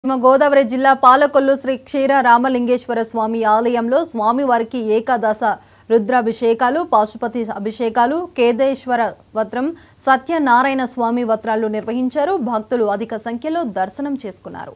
పశ్చిమ గోదావరి జిల్లా పాలకొల్లు శ్రీ క్షీర రామలింగేశ్వర స్వామి ఆలయంలో స్వామివారికి ఏకాదశ రుద్రాభిషేకాలు పాశుపతి అభిషేకాలు కేదేశ్వర వత్రం సత్యనారాయణ స్వామి వత్రాలు నిర్వహించారు భక్తులు అధిక సంఖ్యలో దర్శనం చేసుకున్నారు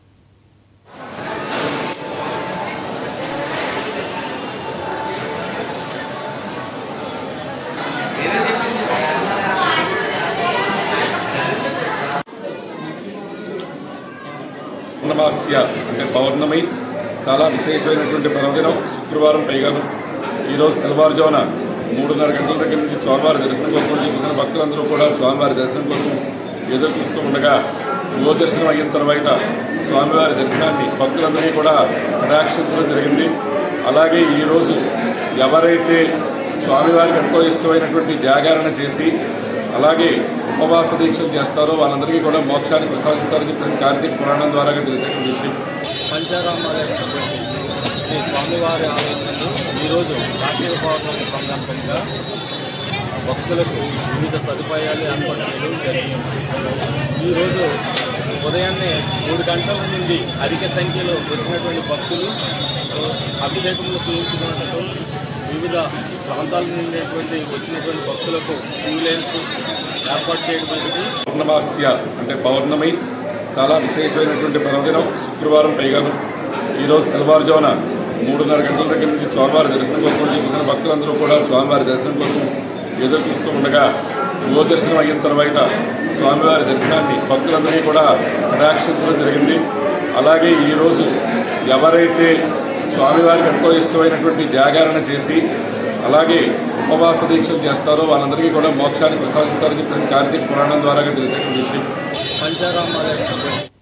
పౌర్ణమాస్య అంటే పౌర్ణమి చాలా విశేషమైనటువంటి పర్వదినం శుక్రవారం పైగాను ఈరోజు తెల్లవారుజామున మూడున్నర గంటల దగ్గర నుంచి స్వామివారి దర్శనం కోసం చూసిన భక్తులందరూ కూడా స్వామివారి దర్శనం కోసం ఎదురు చూస్తూ ఉండగా గో దర్శనం అయిన తర్వాత స్వామివారి దర్శనాన్ని భక్తులందరినీ కూడా కటాక్షించడం జరిగింది అలాగే ఈరోజు ఎవరైతే స్వామివారికి ఎంతో ఇష్టమైనటువంటి జాగరణ చేసి అలాగే ఉపవాస దీక్షలు చేస్తారో వాళ్ళందరికీ కూడా మోక్షాన్ని ప్రసాదిస్తారని చెప్పి కార్తీక పురాణం ద్వారా తెలిసేటువంటి విషయం పంచారామాలయ శ్రీ స్వామివారి ఆలయంలో ఈరోజు కార్తీక పౌర్ణమి సందర్భంగా భక్తులకు వివిధ సదుపాయాలు ఏర్పాటు చేయడం జరిగింది ఈరోజు ఉదయాన్నే మూడు గంటల నుండి అధిక సంఖ్యలో వచ్చినటువంటి భక్తులు అభిషేకములు చేయించుకున్నట్టు వివిధ ప్రాంతాల నుండి వచ్చినటువంటి భక్తులకు క్యూ లైన్స్ ఏర్పాటు చేయడం జరిగింది పౌర్ణమాస్య అంటే పౌర్ణమి చాలా విశేషమైనటువంటి పర్వదినం శుక్రవారం పైగాను ఈరోజు తెల్లవారుజామున మూడున్నర గంటల దగ్గర నుంచి స్వామివారి దర్శనం కోసం చూసిన భక్తులందరూ కూడా స్వామివారి దర్శనం కోసం ఎదురు చూస్తూ ఉండగా గో దర్శనం అయిన తర్వాత స్వామివారి దర్శనాన్ని భక్తులందరినీ కూడా కటాక్షించడం జరిగింది అలాగే ఈరోజు ఎవరైతే స్వామివారికి ఎంతో ఇష్టమైనటువంటి జాగరణ చేసి అలాగే ఉపవాస దీక్షలు చేస్తారో వాళ్ళందరికీ కూడా మోక్షాన్ని ప్రసాదిస్తారని చెప్పి కార్తీక పురాణం ద్వారా తెలిసేటువంటి విషయం పంచారామాలయ